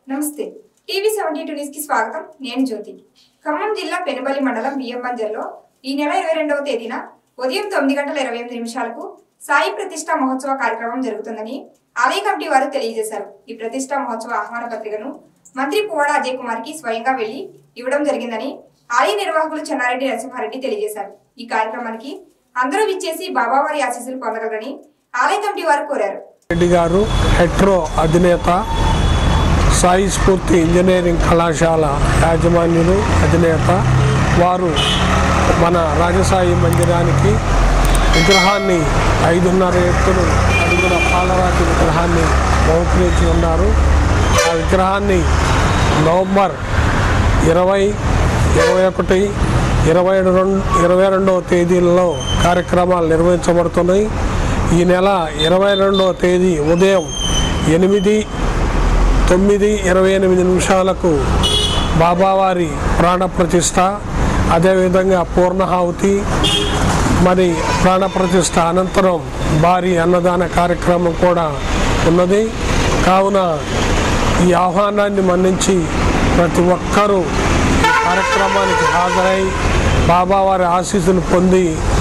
నమస్తే TV seventy two news కి స్వాగతం నేను జ్యోతి ఖమ్మం జిల్లా పెనుబలి మండలం బియ్యం బంజర్లో ఈ నెల ఇరవై రెండవ తేదీన ఉదయం తొమ్మిది గంటల ఇరవై ఎనిమిది నిమిషాలకు సాయి ప్రతిష్ట మహోత్సవ కార్యక్రమం జరుగుతుందని ఆలయ కమిటీ వారు తెలియజేశారు ఈ ప్రతిష్ట మహోత్సవ ఆహ్వాన పత్రికను మంత్రి పువ్వాడ అజయ్ కుమార్ కి స్వయంగా వెళ్లి ఇవ్వడం జరిగిందని ఆలయ నిర్వాహకులు చెన్నారెడ్డి నరసింహారెడ్డి తెలియజేశారు ఈ కార్యక్రమానికి అందరూ విచ్చేసి బాబావారి ఆశీస్సులు పొందగలరని ఆలయ కమిటీ వారు కోరారు రెడ్డి గారు హెట్రో అధినేత సాయి స్ఫూర్తి ఇంజనీరింగ్ కళాశాల యాజమాన్యులు అధినేత వారు మన రాజసాయి మందిరానికి విగ్రహాన్ని ఐదున్నర ఎత్తులు అడుగుల పాలరాతి విగ్రహాన్ని బహుకరించి ఉన్నారు ఆ విగ్రహాన్ని నవంబర్ ఇరవై ఇరవై ఒకటి ఇరవై రెండు ఇరవై రెండవ తేదీలలో కార్యక్రమాలు నిర్వహించబడుతున్నాయి ఈ నెల ఇరవై రెండవ తేదీ ఉదయం ఎనిమిది తొమ్మిది ఇరవై ఎనిమిది నిమిషాలకు బాబావారి ప్రాణప్రతిష్ఠ అదేవిధంగా పూర్ణాహుతి మరి ప్రాణప్రతిష్ఠ అనంతరం భారీ అన్నదాన కార్యక్రమం కూడా ఉన్నది కావున ఈ ఆహ్వానాన్ని మన్నించి ప్రతి ఒక్కరూ ఈ కార్యక్రమానికి హాజరై బాబావారి ఆశీస్సులు పొంది